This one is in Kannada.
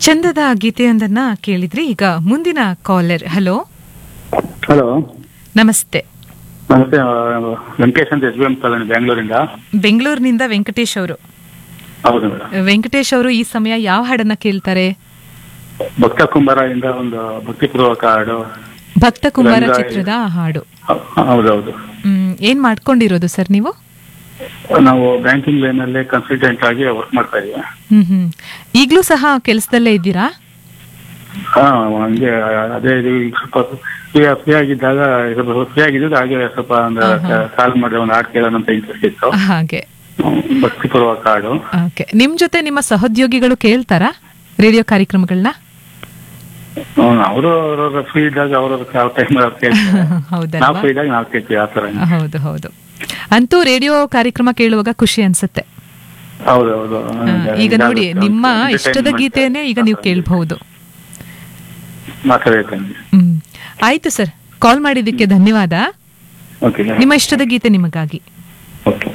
ಚಂದದ ಗೀತೆಯೊಂದನ್ನ ಕೇಳಿದ್ರಿ ಈಗ ಮುಂದಿನ ಕಾಲರ್ ಹಲೋ ಹಲೋ ನಮಸ್ತೆ ನಮಸ್ತೆ ಆ, ವೆಂಕಟೇಶ್ ಅಂತ ಎಸ್ ಬಿ ಎಂ ಕಾಲೋನಿ ಬೆಂಗಳೂರಿಂದ ಬೆಂಗಳೂರಿನಿಂದ ವೆಂಕಟೇಶ್ ಅವರು ಹೌದು ಮೇಡಮ್ ವೆಂಕಟೇಶ್ ಅವರು ಈ ಸಮಯ ಯಾವ ಹಾಡನ್ನ ಕೇಳ್ತಾರೆ ಭಕ್ತ ಕುಂಬಾರದಿಂದ ಒಂದು ಭಕ್ತಿಪೂರ್ವಕ ಹಾಡು ಭಕ್ತ ಕುಮಾರ ರಂಗ- ಚಿತ್ರದ ಹಾಡು ಹ- ಹೌದೌದು ಹ್ಮ್ ಏನ್ ಮಾಡ್ಕೊಂಡಿರೋದು ಸರ್ ನೀವು ನಾವು ಬ್ಯಾಂಕಿಂಗ್ ಲೈನ್ ಅಲ್ಲಿ ಕನ್ಸಲ್ಟೆಂಟ್ ಆಗಿ ವರ್ಕ್ ಮಾಡ್ತಾ ಇದೀವಿ ಹ್ಮ್ ಹ್ಮ್ ಈಗ್ಲೂ ಸಹ ಕೆಲಸದಲ್ಲೇ ಇದ್ದೀರಾ ಹಾ ಹಂಗೆ ಅದೇ ಇದು ಈಗ ಸ್ವಲ್ಪ ಫ್ರೀ ಫ್ರೀ ಆಗಿದ್ದಾಗ ಸ್ವಲ್ಪ ಫ್ರೀ ಆಗಿದ್ದು ಹಾಗೆ ಸ್ವಲ್ಪ ಒಂದು ಕಾಲ್ ಮಾಡಿ ಒಂದು ಹಾಡು ಕೇಳೋಣ ಅಂತ ಇಂಟ್ರೆಸ್ಟ್ ಇತ್ತು ಹಾಗೆ ಹ್ಮ್, ಭಕ್ತಿಪೂರ್ವಕ ಹಾಡು ಓಕೆ ನಿಮ್ ಜೊತೆ ನಿಮ್ಮ ಸಹೋದ್ಯೋಗಿಗಳು ಕೇಳ್ತಾರಾ ರೇಡಿಯೋ ಕಾರ್ಯಕ್ರಮಗಳನ್ನ ಅವರು ಅವ್ರವ್ರ ಫ್ರೀ ಇದ್ದಾಗ ಅವ್ರವ್ರ ಯಾವ ಟೈಮ್ ಅವ್ರು ಕೇಳ್ತಾರೆ ನಾವು ಹೌದಲ್ವಾ ಫ್ರೀ ಇದ್ದಾಗ ನಾವು ಕೇಳ್ತೀವಿ ಆ ಥರ ಹೌದು ಹೌದು ಅಂತೂ ರೇಡಿಯೋ ಕಾರ್ಯಕ್ರಮ ಕೇಳುವಾಗ ಖುಷಿ ಅನ್ಸುತ್ತೆ ಹೌದು ಹೌದು ಆ, ಈಗ ನೋಡಿ ನಿಮ್ಮ ಇಷ್ಟದ ಗೀತೆಯನ್ನೇ ಈಗ ನೀವು ಕೇಳಬಹುದು ಮಾತಾಡ್ತೇನೆ ಹ್ಮ್ ಆಯ್ತು ಸರ್ ಕಾಲ್ ಮಾಡಿದ್ದಕ್ಕೆ ಧನ್ಯವಾದ ಓಕೆ ನಿಮ್ಮ ಇಷ್ಟದ ಗೀತೆ ನಿಮಗಾಗಿ ಓಕೆ